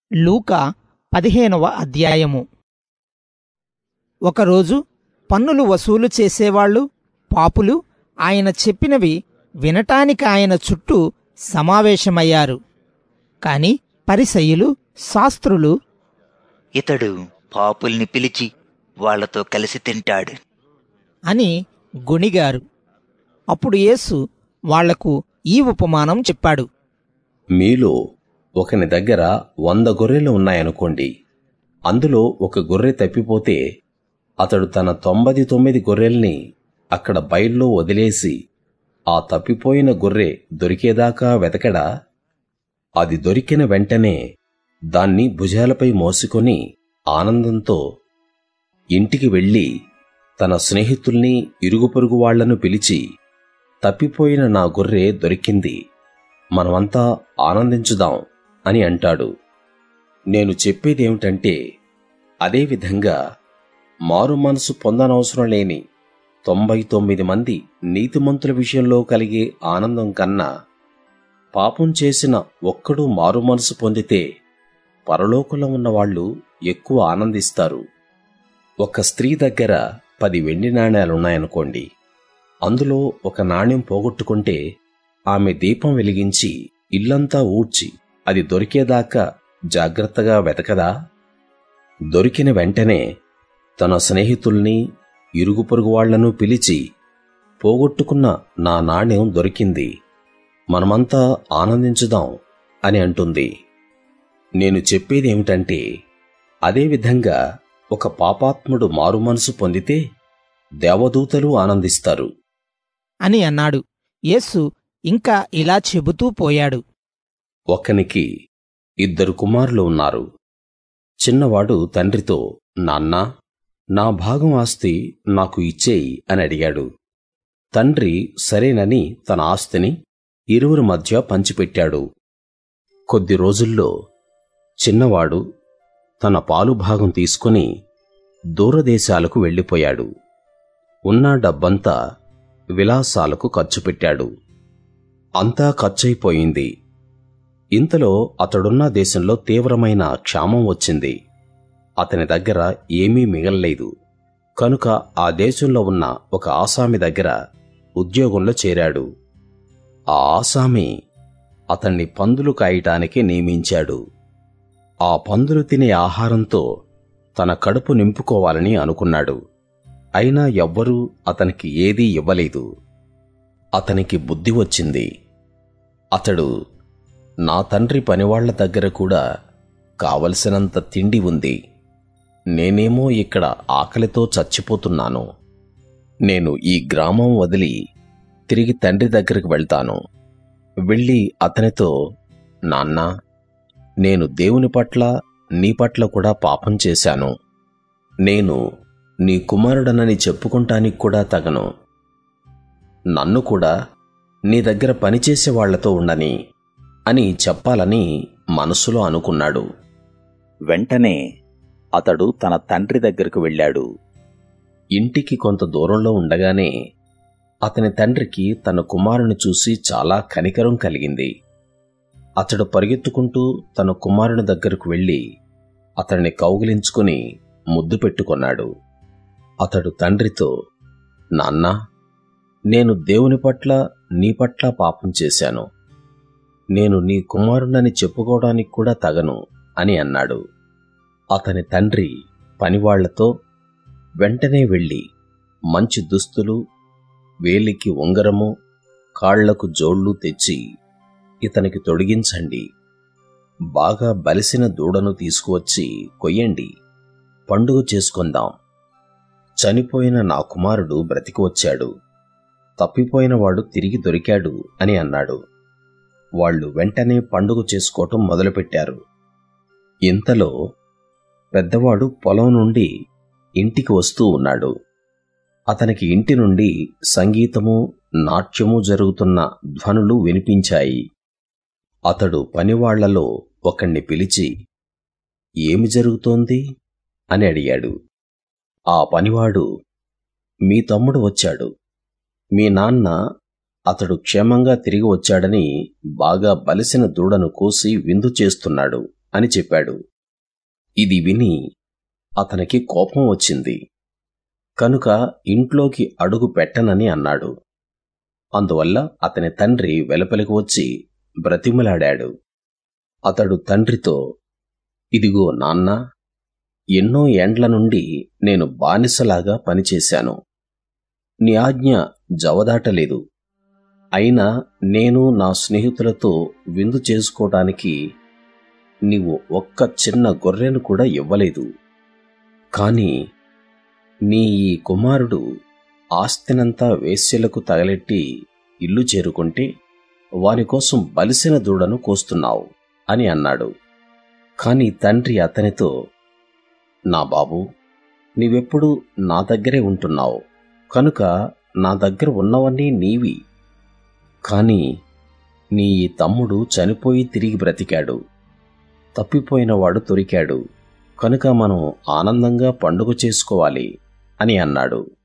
లూకా పదిహేనవ అధ్యాయము ఒకరోజు పన్నులు వసూలు చేసేవాళ్ళు పాపులు ఆయన చెప్పినవి వినటానికి ఆయన చుట్టూ సమావేశమయ్యారు కాని పరిసయ్యులు శాస్త్రులు ఇతడు పాపుల్ని పిలిచి వాళ్ళతో కలిసి తింటాడు అని గొణిగారు అప్పుడు యేసు వాళ్లకు ఈ ఉపమానం చెప్పాడు మీలో ఒకని దగ్గర వంద గొర్రెలు ఉన్నాయనుకోండి అందులో ఒక గొర్రె తప్పిపోతే అతడు తన తొంభై తొమ్మిది గొర్రెల్ని అక్కడ బయల్లో వదిలేసి ఆ తప్పిపోయిన గొర్రె దొరికేదాకా వెతకడా అది దొరికిన వెంటనే దాన్ని భుజాలపై మోసుకొని ఆనందంతో ఇంటికి వెళ్ళి తన స్నేహితుల్ని ఇరుగుపొరుగు వాళ్లను పిలిచి తప్పిపోయిన నా గొర్రె దొరికింది మనమంతా ఆనందించుదాం అని అంటాడు నేను చెప్పేదేమిటంటే అదేవిధంగా మారు మనసు పొందనవసరం లేని తొంభై తొమ్మిది మంది నీతిమంతుల విషయంలో కలిగే ఆనందం కన్నా పాపం చేసిన ఒక్కడు మారు మనసు పొందితే పరలోకంలో ఉన్నవాళ్లు ఎక్కువ ఆనందిస్తారు ఒక స్త్రీ దగ్గర పది వెండి నాణేలున్నాయనుకోండి అందులో ఒక నాణ్యం పోగొట్టుకుంటే ఆమె దీపం వెలిగించి ఇల్లంతా ఊడ్చి అది దొరికేదాకా జాగ్రత్తగా వెతకదా దొరికిన వెంటనే తన స్నేహితుల్ని ఇరుగు పొరుగు వాళ్లను పిలిచి పోగొట్టుకున్న నా నాణ్యం దొరికింది మనమంతా ఆనందించుదాం అని అంటుంది నేను చెప్పేదేమిటంటే అదేవిధంగా ఒక పాపాత్ముడు మారుమనసు పొందితే దేవదూతలు ఆనందిస్తారు అని అన్నాడు యేసు ఇంకా ఇలా చెబుతూ పోయాడు ఒకనికి ఇద్దరు కుమారులు ఉన్నారు చిన్నవాడు తండ్రితో నాన్నా నా భాగం ఆస్తి నాకు ఇచ్చేయి అని అడిగాడు తండ్రి సరేనని తన ఆస్తిని ఇరువురి మధ్య పంచిపెట్టాడు కొద్ది రోజుల్లో చిన్నవాడు తన పాలు భాగం తీసుకుని దూరదేశాలకు వెళ్ళిపోయాడు ఉన్న డబ్బంతా విలాసాలకు ఖర్చు పెట్టాడు అంతా ఖర్చయిపోయింది ఇంతలో అతడున్న దేశంలో తీవ్రమైన క్షామం వచ్చింది అతని దగ్గర ఏమీ మిగల్లేదు కనుక ఆ దేశంలో ఉన్న ఒక ఆసామి దగ్గర ఉద్యోగంలో చేరాడు ఆ ఆసామి అతన్ని పందులు కాయటానికి నియమించాడు ఆ పందులు తినే ఆహారంతో తన కడుపు నింపుకోవాలని అనుకున్నాడు అయినా ఎవ్వరూ అతనికి ఏదీ ఇవ్వలేదు అతనికి బుద్ధి వచ్చింది అతడు నా తండ్రి పనివాళ్ల దగ్గర కూడా కావలసినంత తిండి ఉంది నేనేమో ఇక్కడ ఆకలితో చచ్చిపోతున్నాను నేను ఈ గ్రామం వదిలి తిరిగి తండ్రి దగ్గరికి వెళ్తాను వెళ్ళి అతనితో నాన్నా నేను దేవుని పట్ల నీ పట్ల కూడా పాపం చేశాను నేను నీ కుమారుడనని చెప్పుకుంటానికి కూడా తగను నన్ను కూడా నీ దగ్గర పనిచేసే వాళ్లతో ఉండని అని చెప్పాలని మనసులో అనుకున్నాడు వెంటనే అతడు తన తండ్రి దగ్గరకు వెళ్ళాడు ఇంటికి కొంత దూరంలో ఉండగానే అతని తండ్రికి తన కుమారుని చూసి చాలా కనికరం కలిగింది అతడు పరిగెత్తుకుంటూ తన కుమారుని దగ్గరకు వెళ్ళి అతన్ని కౌగిలించుకుని ముద్దు పెట్టుకొన్నాడు అతడు తండ్రితో నాన్నా నేను దేవుని పట్ల నీ పట్ల పాపం చేశాను నేను నీ కుమారుడని చెప్పుకోవడానికి కూడా తగను అని అన్నాడు అతని తండ్రి పనివాళ్లతో వెంటనే వెళ్ళి మంచి దుస్తులు వేలికి ఉంగరము కాళ్లకు జోళ్లు తెచ్చి ఇతనికి తొడిగించండి బాగా బలిసిన దూడను తీసుకువచ్చి కొయ్యండి పండుగ చేసుకుందాం చనిపోయిన నా కుమారుడు బ్రతికి వచ్చాడు తప్పిపోయినవాడు తిరిగి దొరికాడు అని అన్నాడు వాళ్ళు వెంటనే పండుగ చేసుకోవటం మొదలుపెట్టారు ఇంతలో పెద్దవాడు పొలం నుండి ఇంటికి వస్తూ ఉన్నాడు అతనికి ఇంటి నుండి సంగీతము నాట్యము జరుగుతున్న ధ్వనులు వినిపించాయి అతడు పనివాళ్లలో ఒకణ్ణి పిలిచి ఏమి జరుగుతోంది అని అడిగాడు ఆ పనివాడు మీ తమ్ముడు వచ్చాడు మీ నాన్న అతడు క్షేమంగా తిరిగి వచ్చాడని బాగా బలిసిన దూడను కోసి విందు చేస్తున్నాడు అని చెప్పాడు ఇది విని అతనికి కోపం వచ్చింది కనుక ఇంట్లోకి అడుగు పెట్టనని అన్నాడు అందువల్ల అతని తండ్రి వెలుపలికి వచ్చి బ్రతిమలాడాడు అతడు తండ్రితో ఇదిగో నాన్న ఎన్నో ఏండ్ల నుండి నేను బానిసలాగా పనిచేశాను నీ ఆజ్ఞ జవదాటలేదు అయినా నేను నా స్నేహితులతో విందు చేసుకోవటానికి నీవు ఒక్క చిన్న గొర్రెను కూడా ఇవ్వలేదు కాని నీ ఈ కుమారుడు ఆస్తినంతా వేశ్యలకు తగలెట్టి ఇల్లు చేరుకుంటే వాని కోసం బలిసిన దూడను కోస్తున్నావు అని అన్నాడు కాని తండ్రి అతనితో నా బాబు నీవెప్పుడు నా దగ్గరే ఉంటున్నావు కనుక నా దగ్గర ఉన్నవన్నీ నీవి కాని నీ ఈ తమ్ముడు చనిపోయి తిరిగి బ్రతికాడు తప్పిపోయినవాడు దొరికాడు కనుక మనం ఆనందంగా పండుగ చేసుకోవాలి అని అన్నాడు